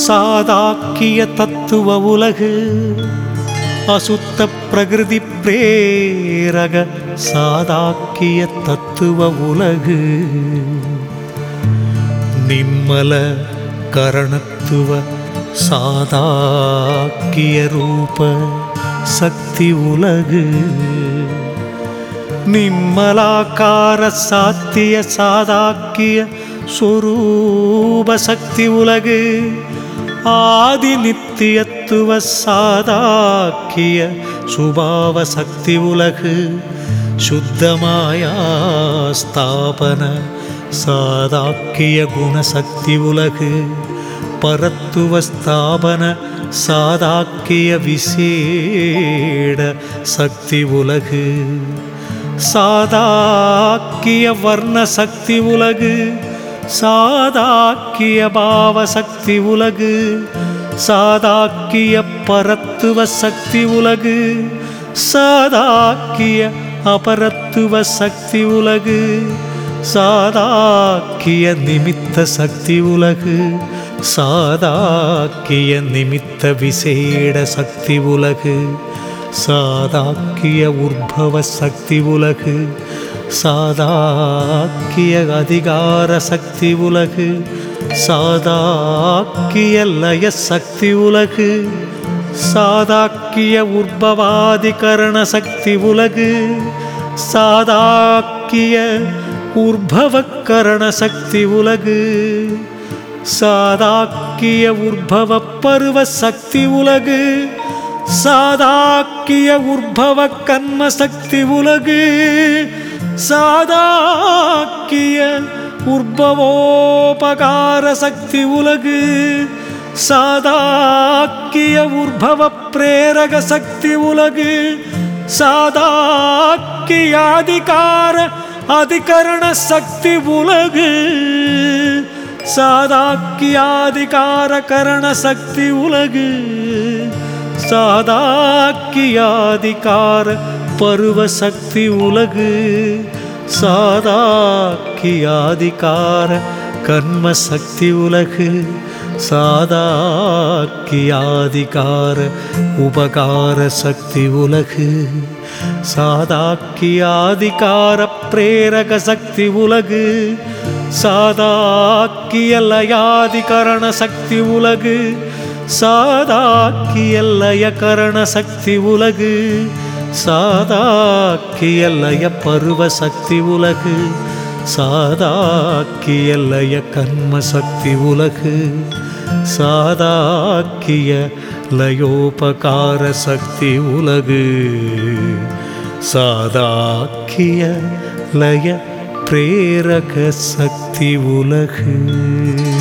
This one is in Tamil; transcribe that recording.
சாதாக்கிய தத்துவ உலகு அசுத்த பிரகிருதி பிரேரக சாதாக்கிய தத்துவ உலகு நிம்மல கரணத்துவ சாதாக்கிய ரூப சக்தி உலகு நிம்மலாக்கார சாத்திய சாதாக்கிய சொரூப சக்தி உலகு ஆதி நித்தியத்துவ சாதாக்கிய சுபாவ சக்தி உலகு சுத்தமாயா ஸ்தாபன சாதாக்கிய குணசக்தி உலகு பரத்துவ ஸ்தாபன சாதாக்கிய விசேட சக்தி உலகு சாதாக்கிய வர்ண சக்தி உலகு சாதாக்கிய பாவ சக்தி உலகு சாதாக்கிய பரத்துவ சக்தி உலகு சாதாக்கிய அபரத்துவ சக்தி உலகு சாதாக்கிய நிமித்த சக்தி உலகு சாதாக்கிய நிமித்த விசேட சக்தி உலகு சாதாக்கிய உற்பவ சக்தி உலகு சாதாக்கிய அதிகார சக்தி உலகு சாதாக்கிய லய சக்தி உலகு சாதாக்கிய உற்பவாதிகரண சக்தி உலகு சாதாக்கிய உற்பவக்கரண சக்தி உலகு சாதாக்கிய உற்பவ பருவ சக்தி உலகு சாதாக்கிய உற்பவ கன்ம சக்தி உலகு சாதாக்கிய உற்பவோபகார சக்தி உலகு சாதாக்கிய உற்பவ பிரேரக சக்தி உலகு சாதாக்கிய அதிகார அதிகரண சக்தி உலகு சாதாக்கியாதிகார கரண சக்தி உலகு சாதாக்கியாதிகார பருவ சக்தி உலகு சாதாக்கியாதிகார கர்ம சக்தி உலகு சாதாக்கியாதிகார உபகார சக்தி உலகு சாதாக்கியாதிகார பிரேரக சக்தி உலகு சாதாக்கிய லயாதிகரண சக்தி உலகு சாதாக்கிய லயகரண சக்தி உலகு சாதாக்கிய லய பருவ சக்தி உலகு சாதாக்கிய லய கர்ம சக்தி உலகு சாதாக்கிய லயோபகார சக்தி உலகு சாதாக்கிய லய பிரேரக சக்தி உலகு